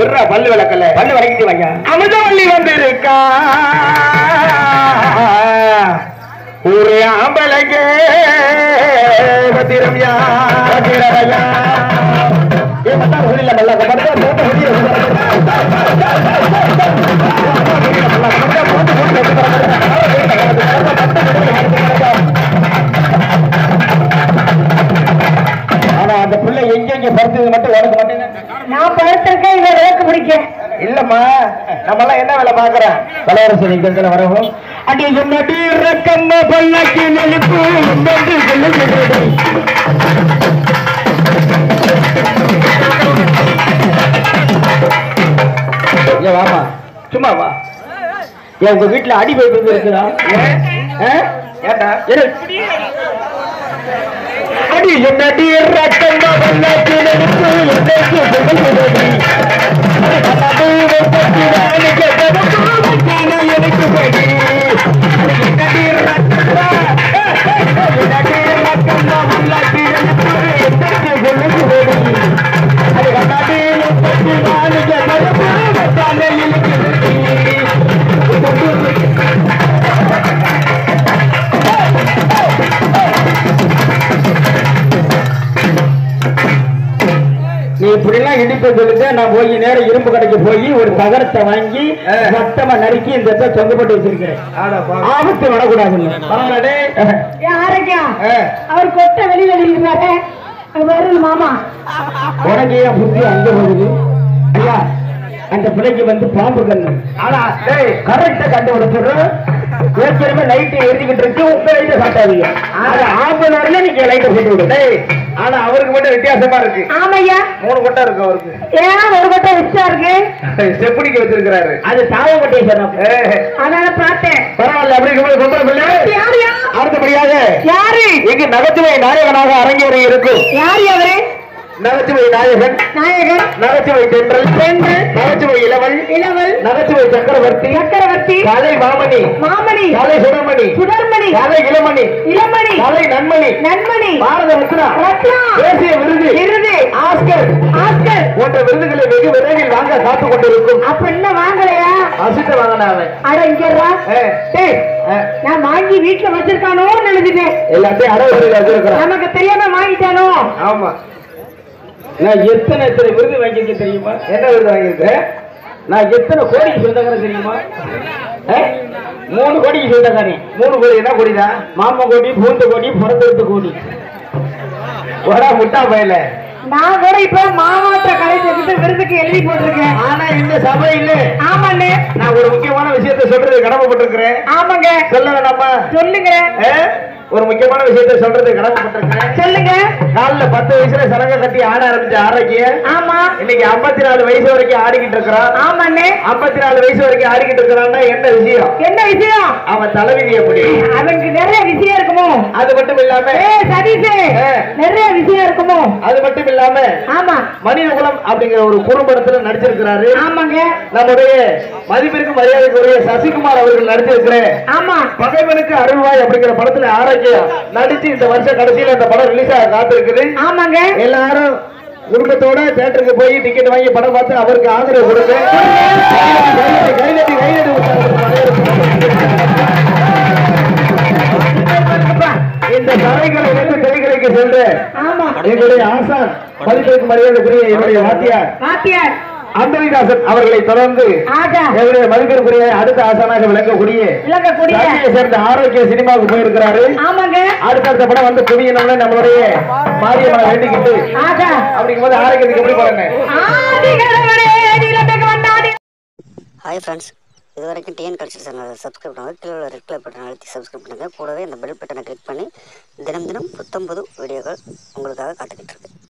விடுறா பல்லு விளக்கல பல்லு விளக்கிட்டு வாங்க அமுதவள்ளி வந்திருக்கா ஒரு ஆம்பளைங்க பத்திரம்யா பத்திரமையா ஏன் மத்தா சொல்லில மல்ல மத்தா போட்டு முடிய ஆனா அந்த பிள்ளை எங்க எங்க படுத்தது மட்டும் உனக்கு மட்டும் நான் படுத்திருக்கேன் இதை விளக்கு பிடிக்க இல்லம்மா நம்ம எல்லாம் என்ன வேலை பாக்குறோம் வளரசு நீங்க வரவும் அடி என்னடி ரக்கம்ம பல்லக்கு நெருப்பு என்று சொல்லுகிறது ஏன் வாமா சும்மா வா ஏன் உங்க வீட்டுல அடி பைப்பு இருக்குதா ஏண்டா அடி என்னடி ரக்கம்ம பல்லக்கு நெருப்பு என்று சொல்லுகிறது நீ இப்படிலாம் இடிப்ப சொல்லிட்டு நான் போய் நேரம் இரும்பு கடைக்கு போய் ஒரு தகரத்தை வாங்கி மொத்தமா நறுக்கி இந்த இடத்துல தொங்க போட்டு வச்சிருக்கிறேன் ஆபத்து வரக்கூடாது ஏன் ஆரோக்கியம் அவர் கொட்ட வெளியில இருக்கிறாரு வருது மாமா உனக்கு ஏன் புத்தி அங்க போகுது ஐயா அந்த பிள்ளைக்கு வந்து பாம்பு கண்ணு ஆனா கரெக்டா கண்டுபிடிச்சிடும் ஏற்கனவே லைட் எரிஞ்சுக்கிட்டு இருக்கு உங்க லைட்டை காட்டாதீங்க அது ஆம்பு நேரம்ல நீங்க லைட்டை போட்டு விடு ஆனா அவருக்கு மட்டும் வித்தியாசமா இருக்கு ஆமையா மூணு கொட்டை இருக்கு அவருக்கு ஏன் ஒரு கொட்ட விட்டா இருக்கு செப்படிக்கு வச்சிருக்கிறாரு அது சாவ கொட்டை சொன்ன அதனால பார்த்தேன் பரவாயில்ல அப்படி இருக்கும்போது சொல்ற பிள்ளை யாரு அடுத்தபடியாக யாரு இங்கு நகைச்சுவை நாயகனாக அரங்கேறி இருக்கும் யாரு அவரு நகைச்சுவை நாயகன் நாயகன் நகைச்சுவை தென்றல் நகைச்சுவை இளவல் இளவல் நகைச்சுவை சக்கரவர்த்தி சக்கரவர்த்தி கலை மாமணி மாமணி கலை சுடமணி சுடர்மணி கலை இளமணி இளமணி கலை நன்மணி நன்மணி பாரத ரத்னா ரத்னா தேசிய விருது விருது ஆஸ்கர் ஆஸ்கர் போன்ற விருதுகளை வெகு விரைவில் வாங்க காத்துக் கொண்டிருக்கும் அப்ப என்ன வாங்கலையா அசிட்ட வாங்கின அவன் அட இங்கடா ஏ, டேய் ஏ, நான் வாங்கி வீட்டுல வச்சிருக்கானோ நினைச்சிட்டேன் எல்லாத்தையும் அடவுகளில் வச்சிருக்கிறான் நமக்கு தெரியாம வாங்கிட்டானோ ஆமா நான் எத்தனை எத்தனை விருது வாங்கியிருக்கேன் தெரியுமா என்ன விருது வாங்கியிருக்கேன் நான் எத்தனை கோடிக்கு சொந்தக்காரன் தெரியுமா ஏ? மூணு கோடிக்கு சொந்தக்காரன் மூணு கோடி என்ன கோடிதான் மாமா கோடி பூந்த கோடி பிறந்தெடுத்த கோடி ஒரா முட்டா பயல நான் கூட இப்ப மாமாத்த கடை வச்சுட்டு விருதுக்கு எழுதி போட்டிருக்கேன் ஆனா இந்த சபை இல்ல ஆமாண்ணே நான் ஒரு முக்கியமான விஷயத்தை சொல்றது கடமைப்பட்டிருக்கிறேன் ஆமாங்க சொல்ல வேணாமா சொல்லுங்க ஏ? ஒரு முக்கியமான விஷயத்தை சொல்றது கடமைப்பட்டிருக்கிறேன் சொல்லுங்க காலைல பத்து வயசுல சலங்கை கட்டி ஆட ஆரம்பிச்ச ஆரோக்கியம் ஆமா இன்னைக்கு 54 நாலு வயசு வரைக்கும் ஆடிக்கிட்டு இருக்கிறான் ஆமாண்ணே 54 நாலு வயசு வரைக்கும் ஆடிக்கிட்டு இருக்கிறான்னா என்ன விஷயம் என்ன விஷயம் அவன் தலைவிதி எப்படி அவனுக்கு நிறைய விஷயம் இருக்குமோ அது மட்டும் இல்லாம ஏ சதீஷ் ஏ. நிறைய விஷயம் இருக்குமோ அது மட்டும் இல்லாம ஆமா மனிதகுலம் அப்படிங்கிற ஒரு குறும்படத்துல நடிச்சிருக்கிறாரு ஆமாங்க நம்முடைய மதிப்பிற்கு மரியாதைக்குரிய சசிகுமார் அவர்கள் நடிச்சிருக்கிற ஆமா பகைவனுக்கு அருள்வாய் அப்படிங்கிற படத்துல ஆரோக்கியம் நடிச்சு இந்த வருஷம் கடைசியில இந்த படம் ரிலீஸ் ஆக காத்திருக்குது ஆமாங்க எல்லாரும் குடும்பத்தோட தியேட்டருக்கு போய் டிக்கெட் வாங்கி படம் பார்த்து அவருக்கு ஆதரவு கொடுங்க கைதட்டி, கைதட்டி, கைதட்டி உற்சாகப்படுத்துங்க. இந்த கலைகளை இணைந்து திரைக்கலைக்கு சென்ற ஆமா எங்களுடைய ஆசான் மதிப்பிற்கு மரியாதைக்குரிய என்னுடைய வாத்தியார் வாத்தியார் அந்தரிதாசன் அவர்களை தொடர்ந்து ஆகா எங்களுடைய மதிப்பிற்குரிய அடுத்த ஆசானாக விளங்கக்கூடிய விளக்கக்கூடிய தஞ்சையை சேர்ந்த ஆரோக்கிய சினிமாவுக்கு போயிருக்கிறாரு ஆமாங்க அடுத்தடுத்த படம் வந்து குவியணும்னு நம்மளுடைய மாரியம்மனை வேண்டிக்கிட்டு ஆகா அப்படிங்கும்போது ஆரோக்கியத்துக்கு எப்படி பாருங்க ஆதிகரவரே நிலத்துக்கு வந்தாடி ஹாய் ஃப்ரெண்ட்ஸ் இது வரைக்கும் டிஎன் கல்ச்சர் சேனலை சப்ஸ்கிரைப் பண்ணுங்கள் கீழே உள்ள ரெட் கலர் பட்டனை அழுத்தி சப்ஸ்கிரைப் பண்ணுங்கள் கூடவே இந்த பெல் பட்டனை கிளிக் பண்ணி தினம் தினம் புத்தம் புது வீடியோக்கள் உங்களுக்காக காத்துக்கிட்டு இருக்கு